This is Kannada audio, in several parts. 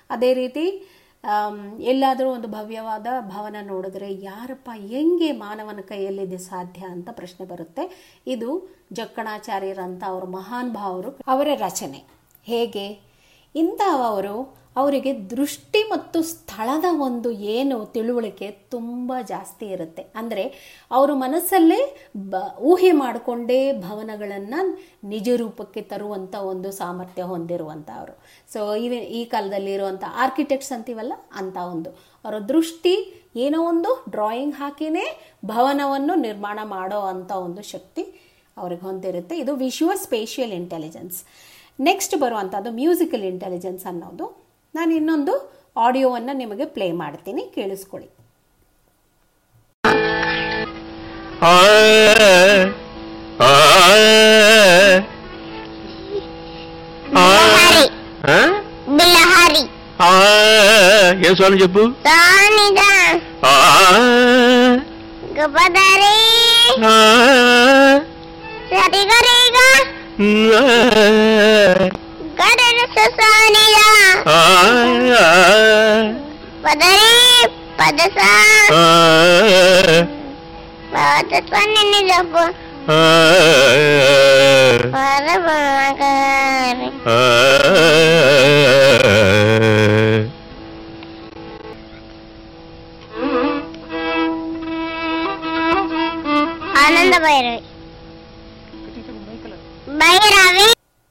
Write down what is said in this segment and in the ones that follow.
ಅದೇ ರೀತಿ ಆಮ್, ಎಲ್ಲಾದರೂ ಒಂದು ಭವ್ಯವಾದ ಭವನ ನೋಡಿದ್ರೆ ಯಾರಪ್ಪ ಹೆಂಗೆ ಮಾನವನ ಕೈಯಲ್ಲಿದೆ ಸಾಧ್ಯ ಅಂತ ಪ್ರಶ್ನೆ ಬರುತ್ತೆ ಇದು ಜಕ್ಕಣಾಚಾರ್ಯರಂತ ಅವರು ಮಹಾನ್ ಭಾವರು ಅವರ ರಚನೆ ಹೇಗೆ ಇಂಥವರು ಅವರಿಗೆ ದೃಷ್ಟಿ ಮತ್ತು ಸ್ಥಳದ ಒಂದು ಏನು ತಿಳುವಳಿಕೆ ತುಂಬ ಜಾಸ್ತಿ ಇರುತ್ತೆ ಅಂದರೆ ಅವರು ಮನಸ್ಸಲ್ಲೇ ಬ ಊಹೆ ಮಾಡಿಕೊಂಡೇ ಭವನಗಳನ್ನು ನಿಜ ರೂಪಕ್ಕೆ ತರುವಂಥ ಒಂದು ಸಾಮರ್ಥ್ಯ ಹೊಂದಿರುವಂಥವ್ರು ಸೊ ಇವೆ ಈ ಕಾಲದಲ್ಲಿ ಇರುವಂಥ ಆರ್ಕಿಟೆಕ್ಟ್ಸ್ ಅಂತೀವಲ್ಲ ಅಂಥ ಒಂದು ಅವರ ದೃಷ್ಟಿ ಏನೋ ಒಂದು ಡ್ರಾಯಿಂಗ್ ಹಾಕಿನೇ ಭವನವನ್ನು ನಿರ್ಮಾಣ ಮಾಡೋ ಅಂಥ ಒಂದು ಶಕ್ತಿ ಅವ್ರಿಗೆ ಹೊಂದಿರುತ್ತೆ ಇದು ವಿಶ್ವ ಸ್ಪೇಷಿಯಲ್ ಇಂಟೆಲಿಜೆನ್ಸ್ ನೆಕ್ಸ್ಟ್ ಬರುವಂಥದ್ದು ಮ್ಯೂಸಿಕಲ್ ಇಂಟೆಲಿಜೆನ್ಸ್ ಅನ್ನೋದು ನಾನು ಇನ್ನೊಂದು ಆಡಿಯೋವನ್ನು ನಿಮಗೆ ಪ್ಲೇ ಮಾಡ್ತೀನಿ ಕೇಳಿಸ್ಕೊಳ್ಳಿ ಆ ಆ ఆ ఆ? బిలహరి ఆ ఏం స్వామి చెప్పు సానిదా ఆ గపదరి ఆ సరిగరిగా ఆ గడన ససానిదా ఆ పదరి పదస ఆ పదసని నిజపు ఆ పరమగారి ఆ ఆనంద భైరవి భైరవి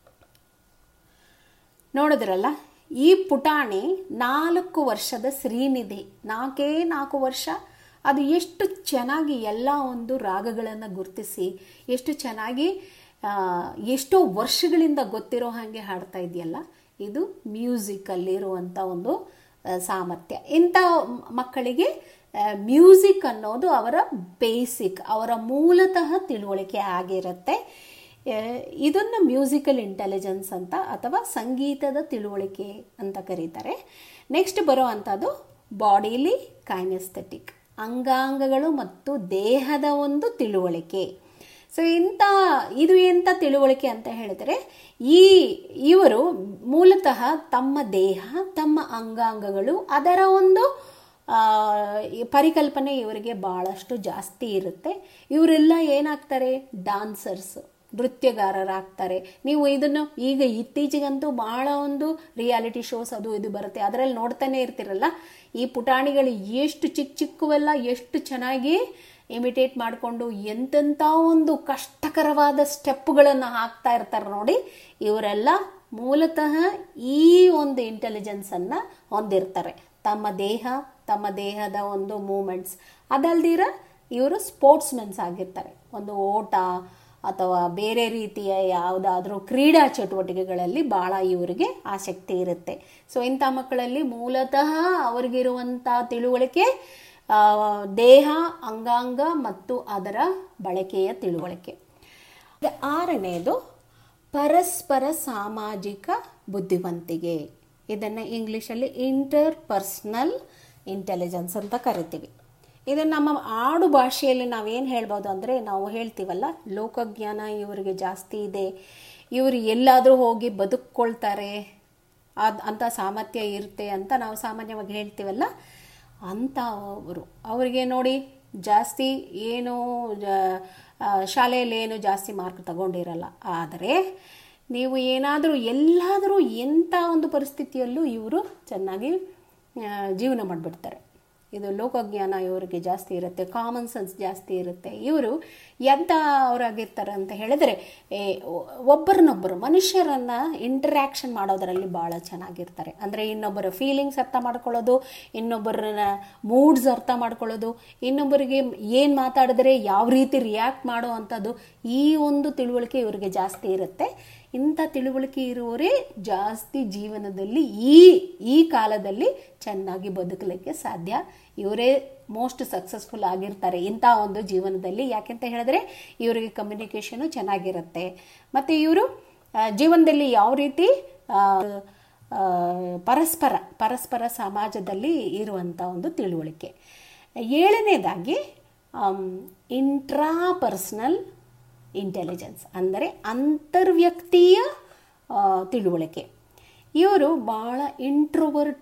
ನೋಡಿದ್ರಲ್ಲ ಈ ಪುಟಾಣಿ ನಾಲ್ಕು ವರ್ಷದ ಶ್ರೀನಿಧಿ ನಾಲ್ಕೇ ನಾಲ್ಕು ವರ್ಷ ಅದು ಎಷ್ಟು ಚೆನ್ನಾಗಿ ಎಲ್ಲ ಒಂದು ರಾಗಗಳನ್ನು ಗುರುತಿಸಿ ಎಷ್ಟು ಚೆನ್ನಾಗಿ ಆ, ಎಷ್ಟೋ ವರ್ಷಗಳಿಂದ ಗೊತ್ತಿರೋ ಹಾಗೆ ಹಾಡ್ತಾ ಇದೆಯಲ್ಲ ಇದು ಮ್ಯೂಸಿಕಲ್ಲಿರುವಂಥ ಒಂದು ಆ, ಸಾಮರ್ಥ್ಯ ಇಂಥ ಮಕ್ಕಳಿಗೆ ಮ್ಯೂಸಿಕ್ ಅನ್ನೋದು ಅವರ ಬೇಸಿಕ್ ಅವರ ಮೂಲತಃ ತಿಳುವಳಿಕೆ ಆಗಿರುತ್ತೆ ಆ, ಇದನ್ನು ಮ್ಯೂಸಿಕಲ್ ಇಂಟೆಲಿಜೆನ್ಸ್ ಅಂತ ಅಥವಾ ಸಂಗೀತದ ತಿಳುವಳಿಕೆ ಅಂತ ಕರೀತಾರೆ ನೆಕ್ಸ್ಟ್ ಬರೋ ಅಂಥದ್ದು ಬಾಡಿಲಿ ಕೈನೆಸ್ಥೆಟಿಕ್ ಅಂಗಾಂಗಗಳು ಮತ್ತು ದೇಹದ ಒಂದು ತಿಳುವಳಿಕೆ ಸೊ ಇಂಥ ಇದು ಎಂಥ ತಿಳುವಳಿಕೆ ಅಂತ ಹೇಳಿದರೆ ಈ ಇವರು ಮೂಲತಃ ತಮ್ಮ ದೇಹ ತಮ್ಮ ಅಂಗಾಂಗಗಳು ಅದರ ಒಂದು ಆ, ಈ ಪರಿಕಲ್ಪನೆ ಇವರಿಗೆ ಭಾಳಷ್ಟು ಜಾಸ್ತಿ ಇರುತ್ತೆ ಇವರೆಲ್ಲ ಏನಾಗ್ತಾರೆ ಡಾನ್ಸರ್ಸ್ ನೃತ್ಯಗಾರರಾಗ್ತಾರೆ ನೀವು ಇದನ್ನು ಈಗ ಇತ್ತೀಚೆಗಂತೂ ಭಾಳ ಒಂದು ರಿಯಾಲಿಟಿ ಶೋಸ್ ಅದು ಇದು ಬರುತ್ತೆ ಅದರಲ್ಲಿ ನೋಡ್ತಾನೆ ಇರ್ತಿರಲ್ಲ ಈ ಪುಟಾಣಿಗಳು ಎಷ್ಟು ಚಿಕ್ಕ ಚಿಕ್ಕವೆಲ್ಲ ಎಷ್ಟು ಚೆನ್ನಾಗಿ ಇಮಿಟೇಟ್ ಮಾಡಿಕೊಂಡು ಎಂತೆಂಥ ಒಂದು ಕಷ್ಟಕರವಾದ ಸ್ಟೆಪ್ಗಳನ್ನು ಹಾಕ್ತಾ ಇರ್ತಾರೆ ನೋಡಿ ಇವರೆಲ್ಲ ಮೂಲತಃ ಈ ಒಂದು ಇಂಟೆಲಿಜೆನ್ಸನ್ನು ಹೊಂದಿರ್ತಾರೆ ತಮ್ಮ ದೇಹ ತಮ್ಮ ದೇಹದ ಒಂದು ಮೂಮೆಂಟ್ಸ್ ಅದಲ್ದಿರ ಇವರು ಸ್ಪೋರ್ಟ್ಸ್ಮೆನ್ಸ್ ಆಗಿರ್ತಾರೆ ಒಂದು ಓಟ ಅಥವಾ ಬೇರೆ ರೀತಿಯ ಯಾವುದಾದ್ರೂ ಕ್ರೀಡಾ ಚಟುವಟಿಕೆಗಳಲ್ಲಿ ಭಾಳ ಇವರಿಗೆ ಆಸಕ್ತಿ ಇರುತ್ತೆ ಸೊ ಇಂಥ ಮಕ್ಕಳಲ್ಲಿ ಮೂಲತಃ ಅವರಿಗಿರುವಂಥ ತಿಳುವಳಿಕೆ ಆ, ದೇಹ ಅಂಗಾಂಗ ಮತ್ತು ಅದರ ಬಳಕೆಯ ತಿಳುವಳಿಕೆ ಈಗ ಆರನೆಯದು ಪರಸ್ಪರ ಸಾಮಾಜಿಕ ಬುದ್ಧಿವಂತಿಕೆ ಇದನ್ನು ಇಂಗ್ಲೀಷಲ್ಲಿ ಇಂಟರ್ ಪರ್ಸ್ನಲ್ ಇಂಟೆಲಿಜೆನ್ಸ್ ಅಂತ ಕರಿತೀವಿ ಇದು ನಮ್ಮ ಆಡು ಭಾಷೆಯಲ್ಲಿ ನಾವೇನು ಹೇಳ್ಬೋದು ಅಂದರೆ ನಾವು ಹೇಳ್ತೀವಲ್ಲ ಲೋಕಜ್ಞಾನ ಇವರಿಗೆ ಜಾಸ್ತಿ ಇದೆ ಇವರು ಎಲ್ಲಾದರೂ ಹೋಗಿ ಬದುಕ್ಕೊಳ್ತಾರೆ ಅದು ಅಂಥ ಸಾಮರ್ಥ್ಯ ಇರುತ್ತೆ ಅಂತ ನಾವು ಸಾಮಾನ್ಯವಾಗಿ ಹೇಳ್ತೀವಲ್ಲ ಅಂಥವರು ಅವರಿಗೆ ನೋಡಿ ಜಾಸ್ತಿ ಏನು ಜ- ಆ, ಶಾಲೆಯಲ್ಲಿ ಏನು ಜಾಸ್ತಿ ಮಾರ್ಕ್ ತಗೊಂಡಿರಲ್ಲ ಆದರೆ ನೀವು ಏನಾದರೂ ಎಲ್ಲಾದರೂ ಎಂಥ ಒಂದು ಪರಿಸ್ಥಿತಿಯಲ್ಲೂ ಇವರು ಚೆನ್ನಾಗಿ ಆ, ಜೀವನ ಮಾಡಿಬಿಡ್ತಾರೆ ಇದು ಲೋಕಜ್ಞಾನ ಇವರಿಗೆ ಜಾಸ್ತಿ ಇರುತ್ತೆ ಕಾಮನ್ ಸೆನ್ಸ್ ಜಾಸ್ತಿ ಇರುತ್ತೆ ಇವರು ಎಂಥ ಅವರಾಗಿರ್ತಾರೆ ಅಂತ ಹೇಳಿದರೆ ಏ, ಒ- ಒಬ್ಬರನ್ನೊಬ್ಬರು ಮನುಷ್ಯರನ್ನು ಇಂಟರ್ಯಾಕ್ಷನ್ ಮಾಡೋದರಲ್ಲಿ ಭಾಳ ಚೆನ್ನಾಗಿರ್ತಾರೆ ಅಂದರೆ ಇನ್ನೊಬ್ಬರ ಫೀಲಿಂಗ್ಸ್ ಅರ್ಥ ಮಾಡ್ಕೊಳ್ಳೋದು ಇನ್ನೊಬ್ಬರನ್ನ ಮೂಡ್ಸ್ ಅರ್ಥ ಮಾಡ್ಕೊಳ್ಳೋದು ಇನ್ನೊಬ್ಬರಿಗೆ ಏನು ಮಾತಾಡಿದ್ರೆ ಯಾವ ರೀತಿ ರಿಯಾಕ್ಟ್ ಮಾಡೋ ಅಂಥದ್ದು ಈ ಒಂದು ತಿಳುವಳಿಕೆ ಇವರಿಗೆ ಜಾಸ್ತಿ ಇರುತ್ತೆ ಇಂಥ ತಿಳುವಳಿಕೆ ಇರುವವರೇ ಜಾಸ್ತಿ ಜೀವನದಲ್ಲಿ ಈ ಈ ಕಾಲದಲ್ಲಿ ಚೆನ್ನಾಗಿ ಬದುಕಲಿಕ್ಕೆ ಸಾಧ್ಯ ಇವರೇ ಮೋಸ್ಟ್ ಸಕ್ಸಸ್ಫುಲ್ ಆಗಿರ್ತಾರೆ ಇಂಥ ಒಂದು ಜೀವನದಲ್ಲಿ ಯಾಕೆಂತ ಹೇಳಿದ್ರೆ ಇವರಿಗೆ ಕಮ್ಯುನಿಕೇಷನು ಚೆನ್ನಾಗಿರುತ್ತೆ ಮತ್ತು ಇವರು ಆ, ಜೀವನದಲ್ಲಿ ಯಾವ ರೀತಿ ಆ, ಆ, ಪರಸ್ಪರ ಪರಸ್ಪರ ಸಮಾಜದಲ್ಲಿ ಇರುವಂಥ ಒಂದು ತಿಳುವಳಿಕೆ ಏಳನೇದಾಗಿ ಇಂಟ್ರಾಪರ್ಸ್ನಲ್ ಇಂಟೆಲಿಜೆನ್ಸ್ ಅಂದರೆ ಅಂತರ್ವ್ಯಕ್ತೀಯ ಆ, ತಿಳುವಳಿಕೆ ಇವರು ಭಾಳ ಇಂಟ್ರೋವರ್ಟ್